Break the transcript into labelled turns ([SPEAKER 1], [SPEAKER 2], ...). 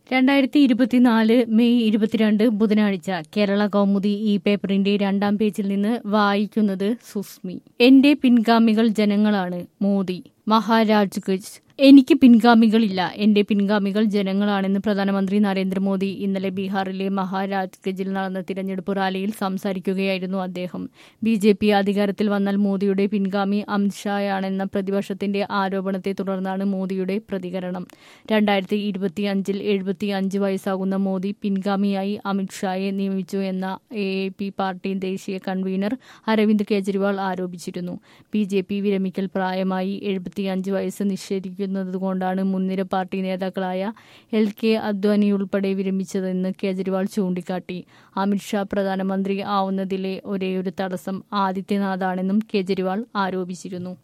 [SPEAKER 1] രണ്ടായിരത്തി ഇരുപത്തിനാല് മെയ് ഇരുപത്തിരണ്ട് ബുധനാഴ്ച കേരള കൗമുദി ഈ പേപ്പറിന്റെ രണ്ടാം പേജിൽ നിന്ന് വായിക്കുന്നത് സുസ്മി എന്റെ പിൻഗാമികൾ ജനങ്ങളാണ് മോദി മഹാരാജ്ഗഞ്ച് എനിക്ക് പിൻഗാമികളില്ല എന്റെ പിൻഗാമികൾ ജനങ്ങളാണെന്ന് പ്രധാനമന്ത്രി നരേന്ദ്രമോദി ഇന്നലെ ബീഹാറിലെ മഹാരാജ്ഗഞ്ചിൽ നടന്ന തിരഞ്ഞെടുപ്പ് റാലിയിൽ സംസാരിക്കുകയായിരുന്നു അദ്ദേഹം ബി ജെ പി അധികാരത്തിൽ വന്നാൽ മോദിയുടെ പിൻഗാമി അമിത്ഷായാണെന്ന പ്രതിപക്ഷത്തിന്റെ ആരോപണത്തെ തുടർന്നാണ് മോദിയുടെ പ്രതികരണം രണ്ടായിരത്തി ഇരുപത്തി അഞ്ചിൽ എഴുപത്തി അഞ്ച് വയസ്സാകുന്ന മോദി പിൻഗാമിയായി അമിത്ഷായെ നിയമിച്ചു എന്ന എ എ പി പാർട്ടി ദേശീയ കൺവീനർ അരവിന്ദ് കെജ്രിവാൾ ആരോപിച്ചിരുന്നു ബി ജെ പി വിരമിക്കൽ പ്രായമായി എഴുപത്തിയഞ്ച് വയസ്സ് നിഷേധിക്കുന്നതുകൊണ്ടാണ് മുൻനിര പാർട്ടി നേതാക്കളായ എൽ കെ അദ്വാനി ഉൾപ്പെടെ വിരമിച്ചതെന്ന് കേജ്രിവാൾ ചൂണ്ടിക്കാട്ടി അമിത്ഷാ പ്രധാനമന്ത്രി ആവുന്നതിലെ ഒരേയൊരു തടസ്സം ആദിത്യനാഥാണെന്നും കേജ്രിവാൾ ആരോപിച്ചിരുന്നു